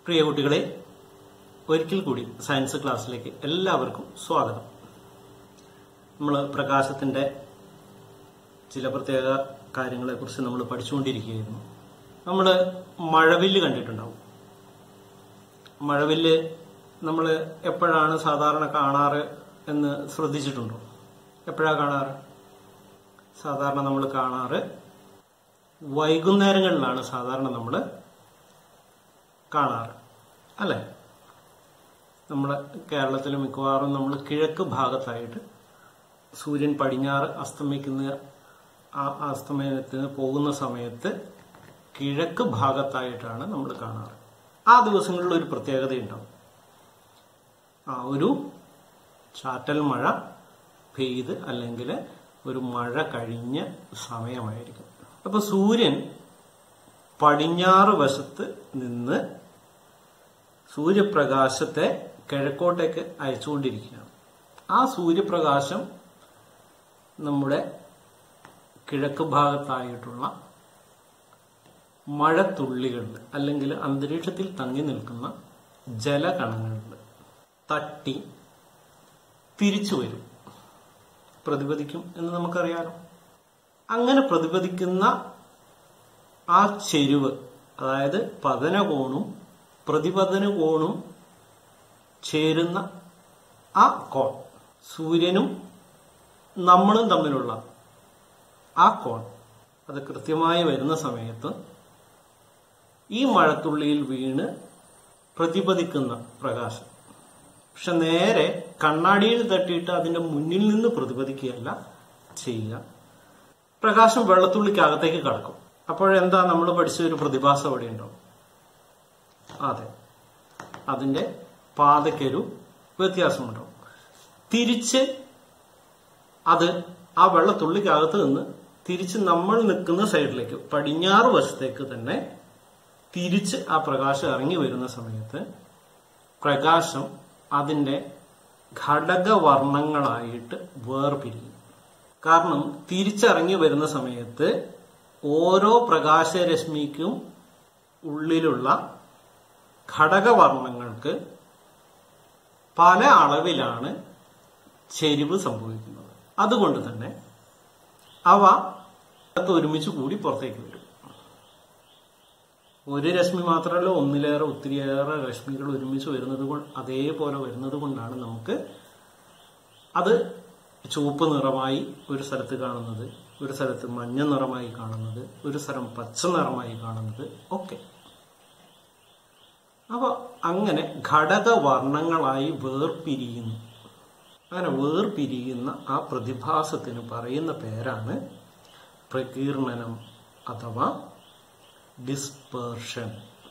പ്രിയ കുട്ടികളെ ഒരിക്കൽ കൂടി സയൻസ് ക്ലാസ്സിലേക്ക് എല്ലാവർക്കും സ്വാഗതം നമ്മൾ പ്രകാശത്തിന്റെ ചില പ്രത്യേക കാര്യങ്ങളെക്കുറിച്ച് നമ്മൾ പഠിച്ചുകൊണ്ടിരിക്കുകയായിരുന്നു നമ്മൾ മഴവില്ല് കണ്ടിട്ടുണ്ടാവും മഴവില്ല് നമ്മൾ എപ്പോഴാണ് സാധാരണ കാണാറ് എന്ന് ശ്രദ്ധിച്ചിട്ടുണ്ടോ എപ്പോഴാണ് കാണാറ് സാധാരണ നമ്മൾ കാണാറ് വൈകുന്നേരങ്ങളിലാണ് സാധാരണ നമ്മൾ കാണാറ് അല്ലേ നമ്മുടെ കേരളത്തിൽ മിക്കവാറും നമ്മൾ കിഴക്ക് ഭാഗത്തായിട്ട് സൂര്യൻ പടിഞ്ഞാറ് അസ്തമിക്കുന്ന ആ അസ്തമയത്തിന് പോകുന്ന സമയത്ത് കിഴക്ക് ഭാഗത്തായിട്ടാണ് നമ്മൾ കാണാറ് ആ ദിവസങ്ങളിൽ ഒരു പ്രത്യേകതയുണ്ടാവും ആ ഒരു ചാറ്റൽ മഴ പെയ്ത് അല്ലെങ്കിൽ ഒരു മഴ കഴിഞ്ഞ സമയമായിരിക്കും അപ്പൊ സൂര്യൻ പടിഞ്ഞാറ് വശത്ത് നിന്ന് സൂര്യപ്രകാശത്തെ കിഴക്കോട്ടേക്ക് അയച്ചുകൊണ്ടിരിക്കുകയാണ് ആ സൂര്യപ്രകാശം നമ്മുടെ കിഴക്ക് ഭാഗത്തായിട്ടുള്ള മഴത്തുള്ളികളിൽ അല്ലെങ്കിൽ അന്തരീക്ഷത്തിൽ തങ്ങി നിൽക്കുന്ന ജലകണങ്ങളിൽ തട്ടി തിരിച്ചു വരും പ്രതിപദിക്കും എന്ന് നമുക്കറിയാലോ അങ്ങനെ പ്രതിപദിക്കുന്ന ആ ചെരുവ് അതായത് പതനകോണും പ്രതിപതന കോണും ചേരുന്ന ആ കോൺ സൂര്യനും നമ്മളും തമ്മിലുള്ള ആ കോൺ അത് കൃത്യമായി വരുന്ന സമയത്ത് ഈ മഴത്തുള്ളിയിൽ വീണ് പ്രതിപദിക്കുന്ന പ്രകാശം പക്ഷെ നേരെ കണ്ണാടിയിൽ തട്ടിയിട്ട് അതിന്റെ മുന്നിൽ നിന്ന് പ്രതിപദിക്കുകയല്ല ചെയ്യുക പ്രകാശം വെള്ളത്തുള്ളിക്കകത്തേക്ക് കടക്കും അപ്പോഴെന്താ നമ്മൾ പഠിച്ച ഒരു പ്രതിഭാസം അവിടെ ഉണ്ടാവും അതെ അതിന്റെ പാതയ്ക്കൊരു വ്യത്യാസമുണ്ടാവും തിരിച്ച് അത് ആ വെള്ളത്തുള്ളിക്കകത്ത് നിന്ന് തിരിച്ച് നമ്മൾ നിൽക്കുന്ന സൈഡിലേക്ക് പടിഞ്ഞാറ് വശത്തേക്ക് തന്നെ തിരിച്ച് ആ പ്രകാശം ഇറങ്ങി വരുന്ന സമയത്ത് പ്രകാശം അതിന്റെ ഘടകവർണ്ണങ്ങളായിട്ട് വേർപിരിയും കാരണം തിരിച്ചിറങ്ങി വരുന്ന സമയത്ത് ഓരോ പ്രകാശരശ്മിക്കും ഉള്ളിലുള്ള ഘടകവർണ്ണങ്ങൾക്ക് പല അളവിലാണ് ചെരിവ് സംഭവിക്കുന്നത് അതുകൊണ്ട് തന്നെ അവ ഒരുമിച്ച് കൂടി പുറത്തേക്ക് വരും ഒരു രശ്മി മാത്രമല്ല ഒന്നിലേറെ ഒത്തിരിയേറെ രശ്മികൾ ഒരുമിച്ച് വരുന്നത് കൊണ്ട് അതേപോലെ വരുന്നത് കൊണ്ടാണ് നമുക്ക് അത് ചുവപ്പ് നിറമായി ഒരു സ്ഥലത്ത് കാണുന്നത് ഒരു സ്ഥലത്ത് മഞ്ഞ നിറമായി കാണുന്നത് ഒരു സ്ഥലം പച്ച നിറമായി കാണുന്നത് ഒക്കെ അപ്പൊ അങ്ങനെ ഘടകവർണ്ണങ്ങളായി വേർപിരിയുന്നു അങ്ങനെ വേർപിരിയുന്ന ആ പ്രതിഭാസത്തിന് പറയുന്ന പേരാണ് പ്രകീർണനം അഥവാ ഡിസ്പേർഷൻ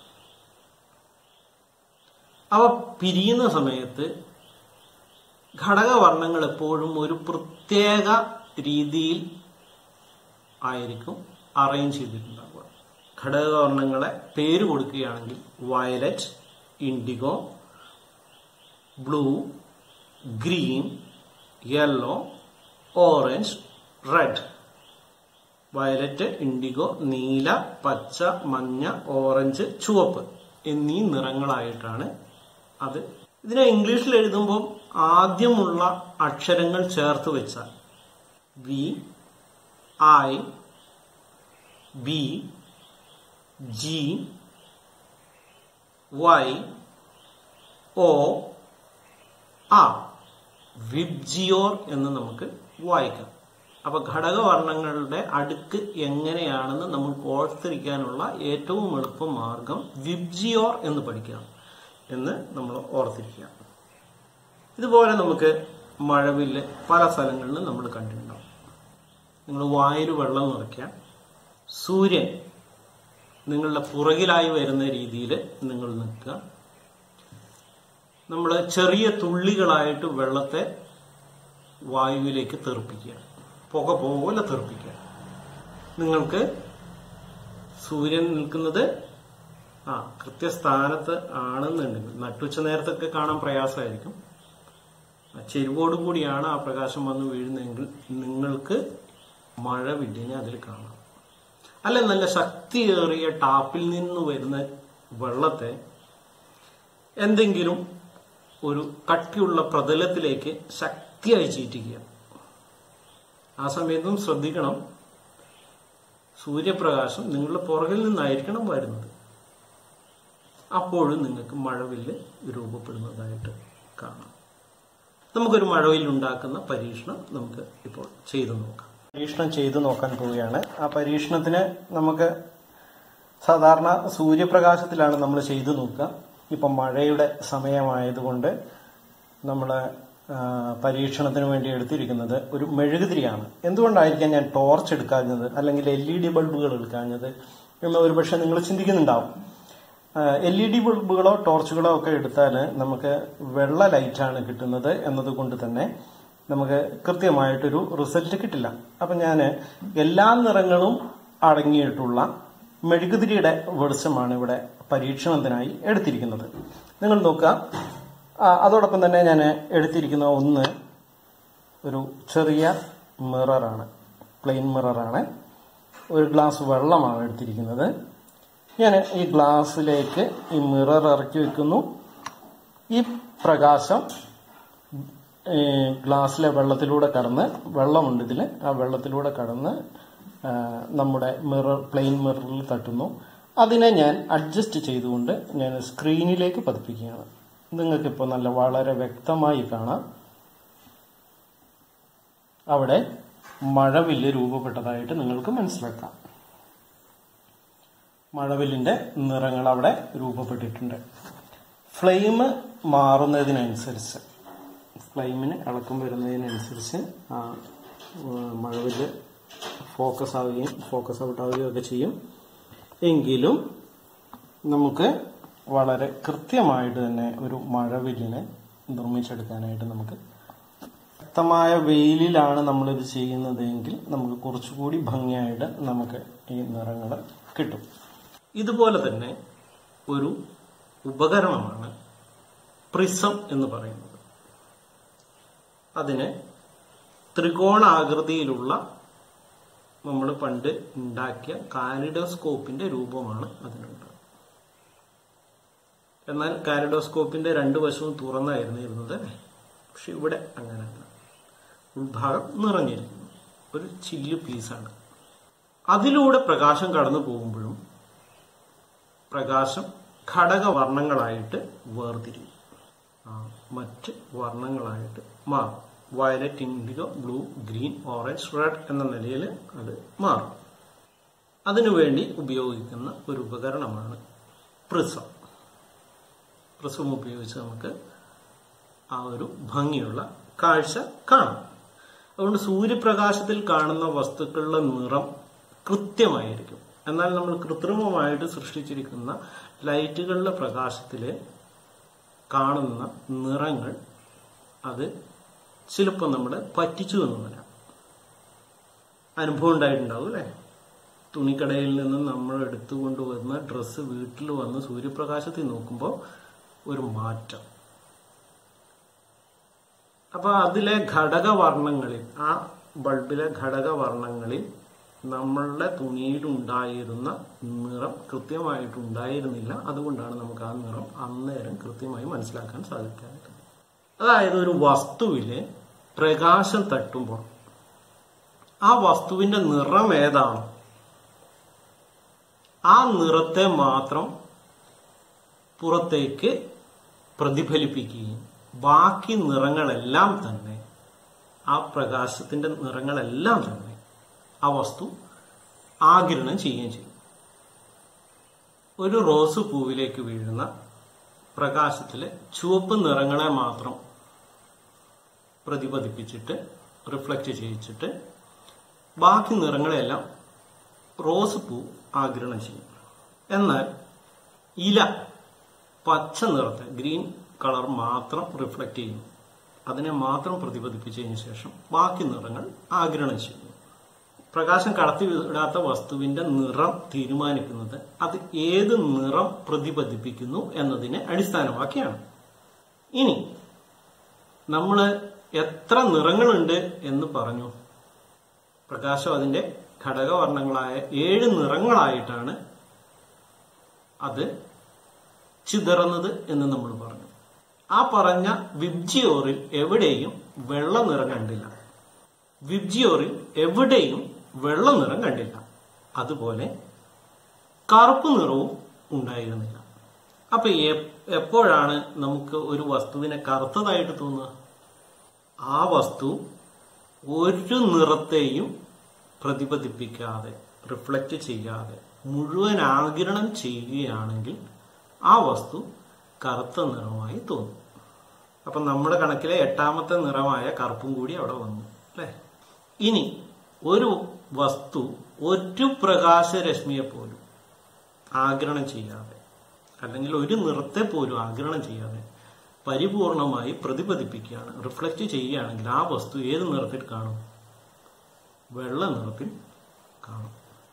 അവ പിരിയുന്ന സമയത്ത് ഘടകവർണ്ണങ്ങൾ എപ്പോഴും ഒരു പ്രത്യേക രീതിയിൽ ആയിരിക്കും അറേഞ്ച് ചെയ്തിട്ടുണ്ടാവുക ഘടകവർണ്ണങ്ങളെ പേര് കൊടുക്കുകയാണെങ്കിൽ violet indigo blue green yellow orange red violet indigo നീല പച്ച മഞ്ഞ ഓറഞ്ച് ചുവപ്പ് എന്നീ നിറങ്ങളായിട്ടാണ് അത് ഇതിനെ ഇംഗ്ലീഷിൽ എഴുതുമ്പോൾ ആദ്യമുള്ള അക്ഷരങ്ങൾ ചേർത്ത് വെച്ചാൽ V I B G Y O ആ വിബ്ജിയോർ എന്ന് നമുക്ക് വായിക്കാം അപ്പൊ ഘടകവർണ്ണങ്ങളുടെ അടുക്ക് എങ്ങനെയാണെന്ന് നമുക്ക് ഓർത്തിരിക്കാനുള്ള ഏറ്റവും എളുപ്പ മാർഗം വിബ്ജിയോർ എന്ന് പഠിക്കുക എന്ന് നമ്മൾ ഓർത്തിരിക്കുക ഇതുപോലെ നമുക്ക് മഴവില്ല് പല സ്ഥലങ്ങളിലും നമ്മൾ കണ്ടിട്ടുണ്ടാവും നിങ്ങൾ വായിൽ വെള്ളം നിറയ്ക്കുക സൂര്യൻ നിങ്ങളുടെ പുറകിലായി വരുന്ന രീതിയിൽ നിങ്ങൾ നിൽക്കുക നമ്മൾ ചെറിയ തുള്ളികളായിട്ട് വെള്ളത്തെ വായുവിലേക്ക് തെറിപ്പിക്കുക പുക പോലെ തെറിപ്പിക്കുക നിങ്ങൾക്ക് സൂര്യൻ നിൽക്കുന്നത് ആ കൃത്യസ്ഥാനത്ത് ആണെന്നുണ്ടെങ്കിൽ നട്ടുച്ച നേരത്തൊക്കെ കാണാൻ പ്രയാസമായിരിക്കും ചെരുവോട് കൂടിയാണ് ആ പ്രകാശം വന്ന് വീഴുന്നതെങ്കിൽ നിങ്ങൾക്ക് മഴവില്ലിനെ അതിൽ കാണാം അല്ല നല്ല ശക്തിയേറിയ ടാപ്പിൽ നിന്ന് വരുന്ന വെള്ളത്തെ എന്തെങ്കിലും ഒരു കട്ടിയുള്ള പ്രതലത്തിലേക്ക് ശക്തിയായി ചീറ്റിക്കുക ആ സമയത്തും ശ്രദ്ധിക്കണം സൂര്യപ്രകാശം നിങ്ങളുടെ പുറകിൽ നിന്നായിരിക്കണം വരുന്നത് അപ്പോഴും നിങ്ങൾക്ക് മഴവില്ല് രൂപപ്പെടുന്നതായിട്ട് കാണാം നമുക്കൊരു മഴവിൽ ഉണ്ടാക്കുന്ന പരീക്ഷണം നമുക്ക് ഇപ്പോൾ ചെയ്തു നോക്കാം പരീക്ഷണം ചെയ്തു നോക്കാൻ പോവുകയാണ് ആ പരീക്ഷണത്തിന് നമുക്ക് സാധാരണ സൂര്യപ്രകാശത്തിലാണ് നമ്മൾ ചെയ്തു നോക്കുക ഇപ്പം മഴയുടെ സമയമായതുകൊണ്ട് നമ്മൾ പരീക്ഷണത്തിന് വേണ്ടി എടുത്തിരിക്കുന്നത് ഒരു മെഴുകുതിരിയാണ് എന്തുകൊണ്ടായിരിക്കാം ഞാൻ ടോർച്ച് എടുക്കാഞ്ഞത് അല്ലെങ്കിൽ എൽ ഇ ഡി ബൾബുകൾ എടുക്കാഞ്ഞത് എന്ന് ഒരുപക്ഷെ നിങ്ങൾ ചിന്തിക്കുന്നുണ്ടാവും എൽ ഇ ഡി ബൾബുകളോ ടോർച്ചുകളോ ഒക്കെ എടുത്താൽ നമുക്ക് വെള്ള ലൈറ്റാണ് കിട്ടുന്നത് എന്നതുകൊണ്ട് തന്നെ നമുക്ക് കൃത്യമായിട്ടൊരു റിസൾട്ട് കിട്ടില്ല അപ്പം ഞാൻ എല്ലാ നിറങ്ങളും അടങ്ങിയിട്ടുള്ള മെഴുകുതിരിയുടെ വെളിച്ചമാണ് ഇവിടെ പരീക്ഷണത്തിനായി എടുത്തിരിക്കുന്നത് നിങ്ങൾ നോക്കുക ആ, അതോടൊപ്പം തന്നെ ഞാൻ എടുത്തിരിക്കുന്ന ഒന്ന് ഒരു ചെറിയ മിററാണ് പ്ലെയിൻ മിററാണ് ഒരു ഗ്ലാസ് വെള്ളമാണ് എടുത്തിരിക്കുന്നത് ഞാൻ ഈ ഗ്ലാസ്സിലേക്ക് ഈ മിറർ ഇറക്കി വെക്കുന്നു ഈ പ്രകാശം ഈ ഗ്ലാസ്സിലെ വെള്ളത്തിലൂടെ കടന്ന് വെള്ളമുണ്ട് ഇതിൽ ആ വെള്ളത്തിലൂടെ കടന്ന് ആ, നമ്മുടെ മിറർ പ്ലെയിൻ മിററിൽ തട്ടുന്നു അതിനെ ഞാൻ അഡ്ജസ്റ്റ് ചെയ്തുകൊണ്ട് ഞാൻ സ്ക്രീനിലേക്ക് പതിപ്പിക്കുകയാണ് നിങ്ങൾക്കിപ്പോൾ നല്ല വളരെ വ്യക്തമായി കാണാം അവിടെ മഴവില്ല് രൂപപ്പെട്ടതായിട്ട് നിങ്ങൾക്ക് മനസ്സിലാക്കാം മഴവില്ലിന്റെ നിറങ്ങൾ അവിടെ രൂപപ്പെട്ടിട്ടുണ്ട് ഫ്ലെയിം മാറുന്നതിനനുസരിച്ച് ഫ്ലെയിമിന് ഇളക്കം വരുന്നതിനനുസരിച്ച് ആ ഏഹ്, മഴവില്ല് ഫോക്കസ് ആവുകയും ഫോക്കസ് ഔട്ട് ആവുകയും ഒക്കെ ചെയ്യും എങ്കിലും നമുക്ക് വളരെ കൃത്യമായിട്ട് തന്നെ ഒരു മഴവില്ലിനെ നിർമ്മിച്ചെടുക്കാനായിട്ട് നമുക്ക് ശക്തമായ വെയിലിലാണ് നമ്മളിത് ചെയ്യുന്നതെങ്കിൽ നമുക്ക് കുറച്ചുകൂടി ഭംഗിയായിട്ട് നമുക്ക് ഈ നിറങ്ങൾ കിട്ടും ഇതുപോലെ തന്നെ ഒരു ഉപകരണമാണ് പ്രിസം എന്ന് പറയുന്നത് അതിന് ത്രികോണാകൃതിയിലുള്ള നമ്മൾ പണ്ട് ഉണ്ടാക്കിയ കാലിഡോസ്കോപ്പിന്റെ രൂപമാണ് അതിനുണ്ട് എന്നാൽ കാലിഡോസ്കോപ്പിന്റെ രണ്ട് വശവും തുറന്നായിരുന്നു ഇരുന്നത് പക്ഷെ ഇവിടെ അങ്ങനെയല്ല ഉൾഭാഗം നിറഞ്ഞിരിക്കുന്നു ഒരു ചില്ല് പീസാണ് അതിലൂടെ പ്രകാശം കടന്നു പോകുമ്പോഴും പ്രകാശം ഘടകവർണ്ണങ്ങളായിട്ട് വേർതിരിയും ആ, മറ്റ് വർണ്ണങ്ങളായിട്ട് മാറും violet indigo blue green orange red എന്ന നിലയിൽ അത് മാറും അതിനുവേണ്ടി ഉപയോഗിക്കുന്ന ഒരു ഉപകരണമാണ് പ്രിസം പ്രിസം ഉപയോഗിച്ച് നമുക്ക് ആ ഒരു ഭംഗിയുള്ള കാഴ്ച കാണാം അതുകൊണ്ട് സൂര്യപ്രകാശത്തിൽ കാണുന്ന വസ്തുക്കളുടെ നിറം കൃത്യമായിരിക്കും എന്നാൽ നമ്മൾ കൃത്രിമമായിട്ട് സൃഷ്ടിച്ചിരിക്കുന്ന ലൈറ്റുകളുടെ പ്രകാശത്തിൽ കാണുന്ന നിറങ്ങൾ അത് ചിലപ്പോൾ നമ്മളെ പറ്റിച്ചു എന്ന് വരാം അനുഭവം ഉണ്ടായിട്ടുണ്ടാവും അല്ലേ തുണിക്കടയിൽ നിന്ന് നമ്മൾ എടുത്തുകൊണ്ട് വന്ന ഡ്രസ്സ് വീട്ടിൽ വന്ന് സൂര്യപ്രകാശത്തിൽ നോക്കുമ്പോൾ ഒരു മാറ്റം അപ്പൊ അതിലെ ഘടകവർണ്ണങ്ങളിൽ ആ ബൾബിലെ ഘടകവർണ്ണങ്ങളിൽ നമ്മളുടെ തുണിയിലുണ്ടായിരുന്ന നിറം കൃത്യമായിട്ടുണ്ടായിരുന്നില്ല അതുകൊണ്ടാണ് നമുക്ക് ആ നിറം അന്നേരം കൃത്യമായി മനസ്സിലാക്കാൻ സാധിക്കാത്തത് അതായത് ഒരു വസ്തുവില് പ്രകാശം തട്ടുമ്പോൾ ആ വസ്തുവിന്റെ നിറം ഏതാണോ ആ നിറത്തെ മാത്രം പുറത്തേക്ക് പ്രതിഫലിപ്പിക്കുകയും ബാക്കി നിറങ്ങളെല്ലാം തന്നെ ആ പ്രകാശത്തിന്റെ നിറങ്ങളെല്ലാം തന്നെ ആ വസ്തു ആകിരണം ചെയ്യുകയും ചെയ്യും ഒരു റോസ് പൂവിലേക്ക് വീഴുന്ന പ്രകാശത്തിലെ ചുവപ്പ് നിറങ്ങളെ മാത്രം പ്രതിപതിപ്പിച്ചിട്ട് റിഫ്ലക്റ്റ് ചെയ്യിച്ചിട്ട് ബാക്കി നിറങ്ങളെല്ലാം റോസ് പൂ ആഗിരണം ചെയ്യും എന്നാൽ ഇല പച്ച നിറത്തെ ഗ്രീൻ കളർ മാത്രം റിഫ്ലക്റ്റ് ചെയ്യുന്നു അതിനെ മാത്രം പ്രതിപതിപ്പിച്ചതിന് ശേഷം ബാക്കി നിറങ്ങൾ ആഗിരണം ചെയ്യുന്നു പ്രകാശം കടത്തിവിടാത്ത വസ്തുവിന്റെ നിറം തീരുമാനിക്കുന്നത് അത് ഏത് നിറം പ്രതിപതിപ്പിക്കുന്നു എന്നതിനെ അടിസ്ഥാനമാക്കിയാണ് ഇനി നമ്മൾ എത്ര നിറങ്ങളുണ്ട് എന്ന് പറഞ്ഞു പ്രകാശം അതിന്റെ ഘടകവർണ്ണങ്ങളായ ഏഴ് നിറങ്ങളായിട്ടാണ് അത് ചിതറുന്നത് എന്ന് നമ്മൾ പറഞ്ഞു ആ പറഞ്ഞ വിബ്ജിയോറിൽ എവിടെയും വെള്ള നിറം കണ്ടില്ല വിബ്ജിയോറിൽ എവിടെയും വെള്ള നിറം കണ്ടില്ല അതുപോലെ കറുപ്പ് നിറവും ഉണ്ടായിരുന്നില്ല അപ്പൊ എ- എപ്പോഴാണ് നമുക്ക് ഒരു വസ്തുവിനെ കറുത്തതായിട്ട് തോന്നുക ആ വസ്തു ഒരു നിറത്തെയും പ്രതിപദിപ്പിക്കാതെ റിഫ്ലക്റ്റ് ചെയ്യാതെ മുഴുവൻ ആകിരണം ചെയ്യുകയാണെങ്കിൽ ആ വസ്തു കറുത്ത നിറമായി തോന്നും അപ്പൊ നമ്മുടെ കണക്കിലെ എട്ടാമത്തെ നിറമായ കറുപ്പും കൂടി അവിടെ വന്നു അല്ലെ ഇനി ഒരു വസ്തു ഒരു പ്രകാശരശ്മിയെ പോലും ആഗിരണം ചെയ്യാതെ അല്ലെങ്കിൽ ഒരു നിറത്തെ പോലും ആഗിരണം ചെയ്യാതെ പരിപൂർണമായി പ്രതിപദിപ്പിക്കുകയാണ് റിഫ്ലക്റ്റ് ചെയ്യുകയാണെങ്കിൽ ആ വസ്തു ഏത് നിറത്തിൽ കാണും വെള്ള നിറത്തിൽ കാണും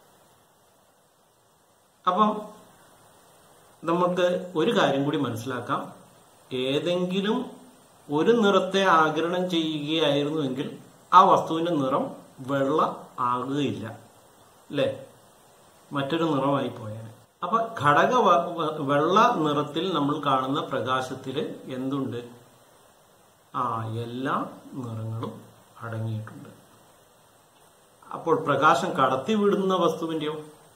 അപ്പം നമുക്ക് ഒരു കാര്യം കൂടി മനസ്സിലാക്കാം ഏതെങ്കിലും ഒരു നിറത്തെ ആഗിരണം ചെയ്യുകയായിരുന്നുവെങ്കിൽ ആ വസ്തുവിന്റെ നിറം വെള്ള ആകുകയില്ല അല്ലേ മറ്റൊരു നിറമായി പോയേനെ അപ്പൊ ഘടക വ- വ- വെള്ള നിറത്തിൽ നമ്മൾ കാണുന്ന പ്രകാശത്തില് എന്തുണ്ട് ആ എല്ലാ നിറങ്ങളും അടങ്ങിയിട്ടുണ്ട് അപ്പോൾ പ്രകാശം കടത്തിവിടുന്ന വസ്തുവിന്റെയോ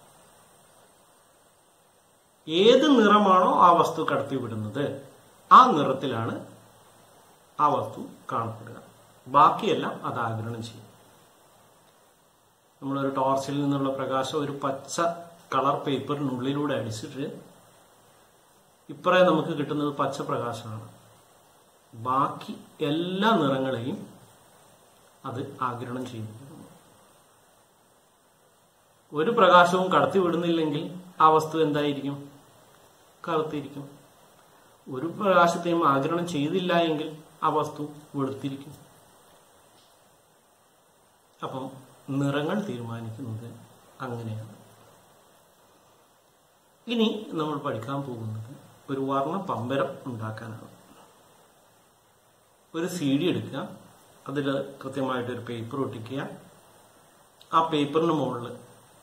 ഏത് നിറമാണോ ആ വസ്തു കടത്തിവിടുന്നത് ആ നിറത്തിലാണ് ആ വസ്തു കാണപ്പെടുക ബാക്കിയെല്ലാം അത് ആഗിരണം ചെയ്യും നമ്മളൊരു ടോർച്ചിൽ നിന്നുള്ള പ്രകാശം ഒരു പച്ച കളർ പേപ്പറിനുള്ളിലൂടെ അടിച്ചിട്ട് ഇപ്പറേ നമുക്ക് കിട്ടുന്നത് പച്ച പ്രകാശമാണ് ബാക്കി എല്ലാ നിറങ്ങളെയും അത് ആഗിരണം ചെയ്യുന്നു ഒരു പ്രകാശവും കടത്തി വിടുന്നില്ലെങ്കിൽ ആ വസ്തു എന്തായിരിക്കും കറുത്തിരിക്കും ഒരു പ്രകാശത്തെയും ആഗിരണം ചെയ്തില്ല എങ്കിൽ ആ വസ്തു വെളുത്തിരിക്കും അപ്പം നിറങ്ങൾ തീരുമാനിക്കുന്നത് അങ്ങനെയാണ് ഇനി നമ്മൾ പഠിക്കാൻ പോകുന്നത് ഒരു വർണ്ണ പമ്പരം ഉണ്ടാക്കാനാണ് ഒരു സി ഡി എടുക്കുക അതിൽ കൃത്യമായിട്ട് ഒരു പേപ്പർ ഒട്ടിക്കുക ആ പേപ്പറിന് മുകളിൽ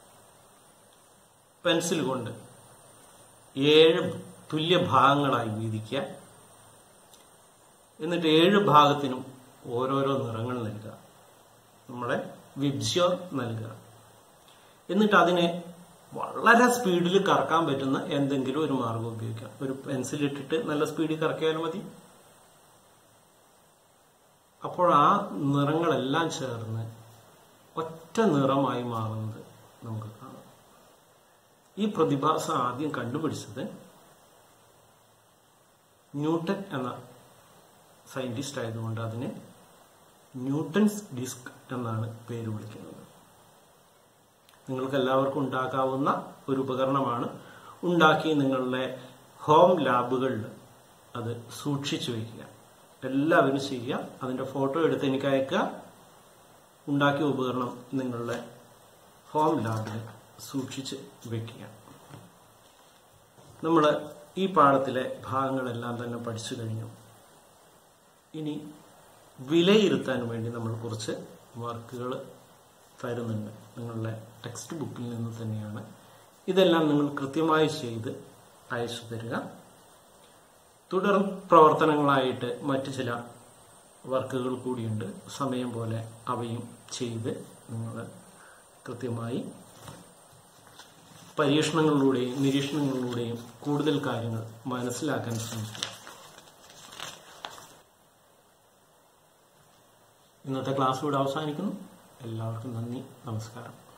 പെൻസിൽ കൊണ്ട് ഏഴ് തുല്യ ഭാഗങ്ങളായി വീതിക്കുക എന്നിട്ട് ഏഴ് ഭാഗത്തിനും ഓരോരോ നിറങ്ങൾ നൽകുക നമ്മളെ വിബ്സ്യോർ നൽകുക എന്നിട്ട് അതിനെ വളരെ സ്പീഡിൽ കറക്കാൻ പറ്റുന്ന എന്തെങ്കിലും ഒരു മാർഗം ഉപയോഗിക്കാം ഒരു പെൻസിൽ ഇട്ടിട്ട് നല്ല സ്പീഡിൽ കറക്കിയാലും മതി അപ്പോൾ ആ നിറങ്ങളെല്ലാം ചേർന്ന് ഒറ്റ നിറമായി മാറുന്നത് നമുക്ക് കാണാം ഈ പ്രതിഭാസം ആദ്യം കണ്ടുപിടിച്ചത് ന്യൂട്ടൺ എന്ന സയന്റിസ്റ്റ് ആയതുകൊണ്ട് അതിനെ ന്യൂട്ടൺസ് ഡിസ്ക് എന്നാണ് പേര് വിളിക്കുന്നത് നിങ്ങൾക്ക് എല്ലാവർക്കും ഉണ്ടാക്കാവുന്ന ഒരു ഉപകരണമാണ് ഉണ്ടാക്കി നിങ്ങളുടെ ഹോം ലാബുകളിൽ അത് സൂക്ഷിച്ചു വയ്ക്കുക എല്ലാവരും ചെയ്യുക അതിന്റെ ഫോട്ടോ എടുത്ത് എനിക്ക് അയക്കുക ഉണ്ടാക്കിയ ഉപകരണം നിങ്ങളുടെ ഹോം ലാബിൽ സൂക്ഷിച്ച് വെക്കുക നമ്മൾ ഈ പാഠത്തിലെ ഭാഗങ്ങളെല്ലാം തന്നെ പഠിച്ചു കഴിഞ്ഞു ഇനി വിലയിരുത്താൻ വേണ്ടി നമ്മൾ കുറച്ച് വർക്കുകൾ തരുന്നുണ്ട് നിങ്ങളുടെ ടെക്സ്റ്റ് ബുക്കിൽ നിന്ന് തന്നെയാണ് ഇതെല്ലാം നിങ്ങൾ കൃത്യമായി ചെയ്ത് അയച്ചു തരിക തുടർ പ്രവർത്തനങ്ങളായിട്ട് മറ്റു ചില വർക്കുകൾ കൂടിയുണ്ട് സമയം പോലെ അവയും ചെയ്ത് നിങ്ങൾ കൃത്യമായി പരീക്ഷണങ്ങളിലൂടെയും നിരീക്ഷണങ്ങളിലൂടെയും കൂടുതൽ കാര്യങ്ങൾ മനസ്സിലാക്കാൻ ശ്രമിക്കുക ഇന്നത്തെ ക്ലാസ് ഇവിടെ അവസാനിക്കുന്നു എല്ലാവർക്കും നന്ദി നമസ്കാരം